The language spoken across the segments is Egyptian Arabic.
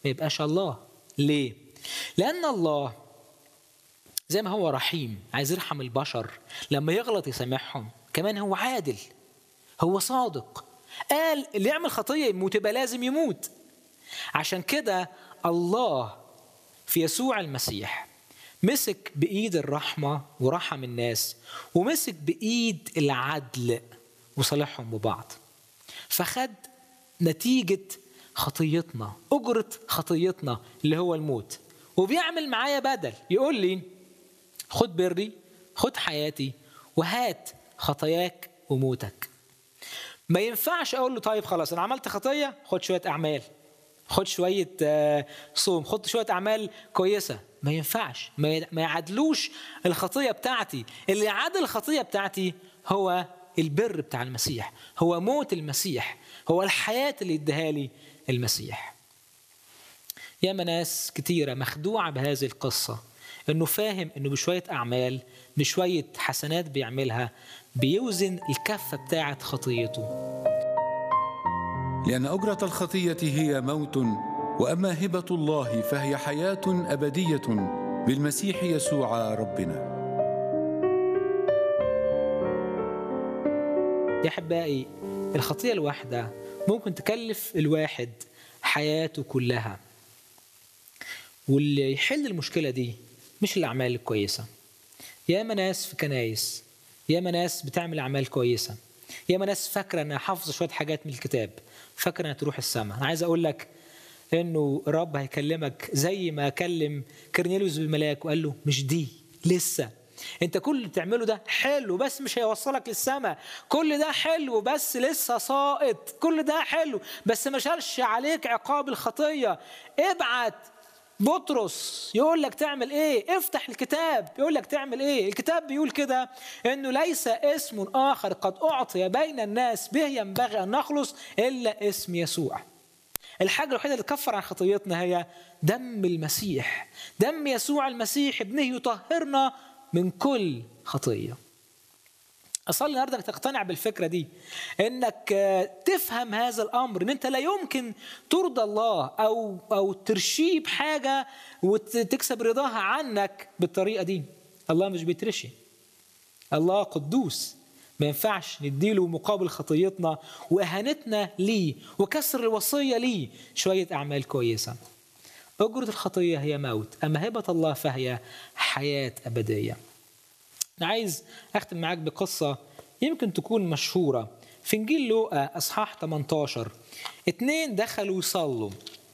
ما يبقاش الله ليه لان الله زي ما هو رحيم عايز يرحم البشر لما يغلط يسامحهم كمان هو عادل هو صادق قال اللي يعمل خطيه يموت يبقى لازم يموت عشان كده الله في يسوع المسيح مسك بايد الرحمه ورحم الناس ومسك بايد العدل وصالحهم ببعض فخد نتيجه خطيتنا اجره خطيتنا اللي هو الموت وبيعمل معايا بدل يقول لي خد بري خد حياتي وهات خطاياك وموتك ما ينفعش اقول له طيب خلاص انا عملت خطيه خد شويه اعمال خد شويه صوم خد شويه اعمال كويسه ما ينفعش ما يعدلوش الخطيه بتاعتي اللي يعدل الخطيه بتاعتي هو البر بتاع المسيح هو موت المسيح هو الحياه اللي اداها لي المسيح ياما ناس كتيره مخدوعه بهذه القصه انه فاهم انه بشويه اعمال بشويه حسنات بيعملها بيوزن الكفه بتاعه خطيته لان اجره الخطيه هي موت واما هبه الله فهي حياه ابديه بالمسيح يسوع ربنا يا احبائي الخطيه الواحده ممكن تكلف الواحد حياته كلها واللي يحل المشكله دي مش الاعمال الكويسه ياما ناس في كنايس ياما ناس بتعمل اعمال كويسه ياما ناس فاكره انها حافظه شويه حاجات من الكتاب فاكره انها تروح السماء انا عايز اقول لك انه الرب هيكلمك زي ما كلم كرنيليوس بالملاك وقال له مش دي لسه انت كل اللي بتعمله ده حلو بس مش هيوصلك للسماء كل ده حلو بس لسه ساقط كل ده حلو بس ما شالش عليك عقاب الخطيه ابعت بطرس يقول لك تعمل ايه افتح الكتاب يقول لك تعمل ايه الكتاب بيقول كده انه ليس اسم اخر قد اعطي بين الناس به ينبغي ان نخلص الا اسم يسوع الحاجة الوحيدة اللي تكفر عن خطيتنا هي دم المسيح دم يسوع المسيح ابنه يطهرنا من كل خطية أصلي النهاردة تقتنع بالفكرة دي إنك تفهم هذا الأمر إن أنت لا يمكن ترضى الله أو أو ترشيه بحاجة وتكسب رضاها عنك بالطريقة دي الله مش بيترشي الله قدوس ما ينفعش نديله مقابل خطيتنا واهانتنا ليه وكسر الوصيه ليه شويه اعمال كويسه. اجره الخطيه هي موت، اما هبه الله فهي حياه ابديه. انا عايز اختم معاك بقصه يمكن تكون مشهوره في انجيل لوقا اصحاح 18 اتنين دخلوا يصلوا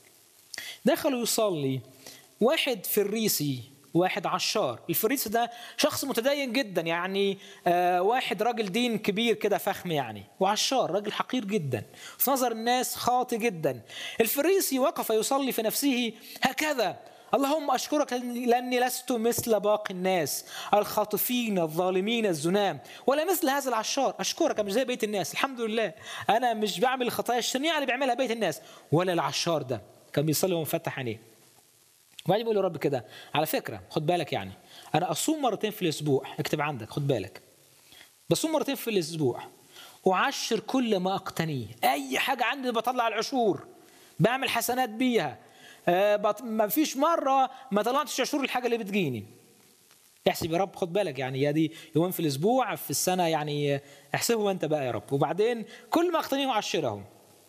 دخلوا يصلي واحد فريسي واحد عشار الفريسي ده شخص متدين جدا يعني آه واحد راجل دين كبير كده فخم يعني وعشار راجل حقير جدا في نظر الناس خاطي جدا الفريسي وقف يصلي في نفسه هكذا اللهم أشكرك لأني لست مثل باقي الناس الخاطفين الظالمين الزنام ولا مثل هذا العشار أشكرك مش زي بيت الناس الحمد لله أنا مش بعمل الخطايا الشنيعة اللي بيعملها بيت الناس ولا العشار ده كان بيصلي ومفتح عينيه وبعدين بيقول رب كده على فكره خد بالك يعني انا اصوم مرتين في الاسبوع اكتب عندك خد بالك بصوم مرتين في الاسبوع اعشر كل ما اقتنيه اي حاجه عندي بطلع العشور بعمل حسنات بيها أه بط... ما فيش مره ما طلعتش عشور الحاجه اللي بتجيني احسب يا رب خد بالك يعني يا دي يومين في الاسبوع في السنه يعني احسبه انت بقى يا رب وبعدين كل ما اقتنيه اعشره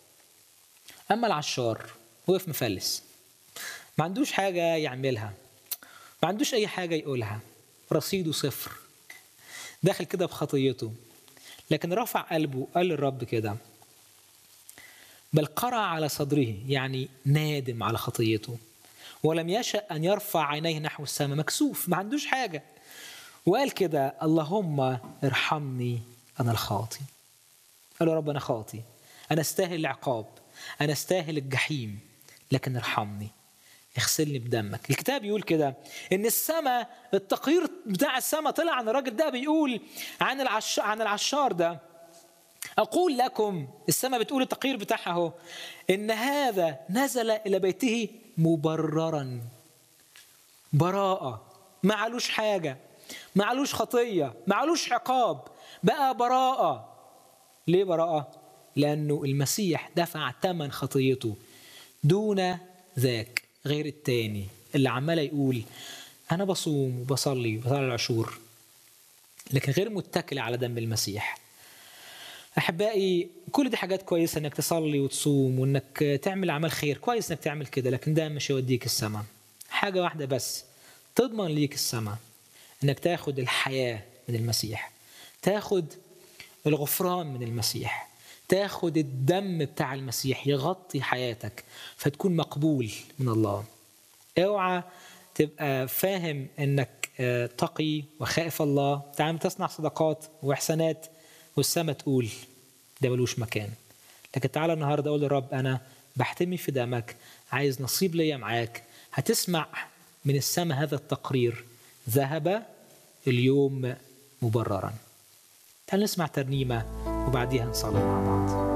اما العشار وقف مفلس ما عندوش حاجة يعملها ما عندوش أي حاجة يقولها رصيده صفر داخل كده بخطيته لكن رفع قلبه قال للرب كده بل قرع على صدره يعني نادم على خطيته ولم يشأ أن يرفع عينيه نحو السماء مكسوف ما عندوش حاجة وقال كده اللهم ارحمني أنا الخاطي قال له رب أنا خاطي أنا استاهل العقاب أنا استاهل الجحيم لكن ارحمني اغسلني بدمك الكتاب يقول كده ان السماء التقرير بتاع السماء طلع عن الراجل ده بيقول عن العش عن العشار ده اقول لكم السماء بتقول التقرير بتاعها اهو ان هذا نزل الى بيته مبررا براءه ما علوش حاجه ما علوش خطيه ما علوش عقاب بقى براءه ليه براءه لانه المسيح دفع ثمن خطيته دون ذاك غير التاني اللي عمال يقول انا بصوم وبصلي وبطلع العشور لكن غير متكل على دم المسيح احبائي كل دي حاجات كويسه انك تصلي وتصوم وانك تعمل اعمال خير كويس انك تعمل كده لكن ده مش هيوديك السماء حاجه واحده بس تضمن ليك السماء انك تاخد الحياه من المسيح تاخد الغفران من المسيح تاخد الدم بتاع المسيح يغطي حياتك فتكون مقبول من الله اوعى تبقى فاهم انك تقي وخائف الله تعمل تصنع صدقات واحسانات والسما تقول ده ملوش مكان لكن تعالى النهارده اقول للرب انا بحتمي في دمك عايز نصيب ليا معاك هتسمع من السماء هذا التقرير ذهب اليوم مبررا تعال نسمع ترنيمه وبعديها نصلي مع بعض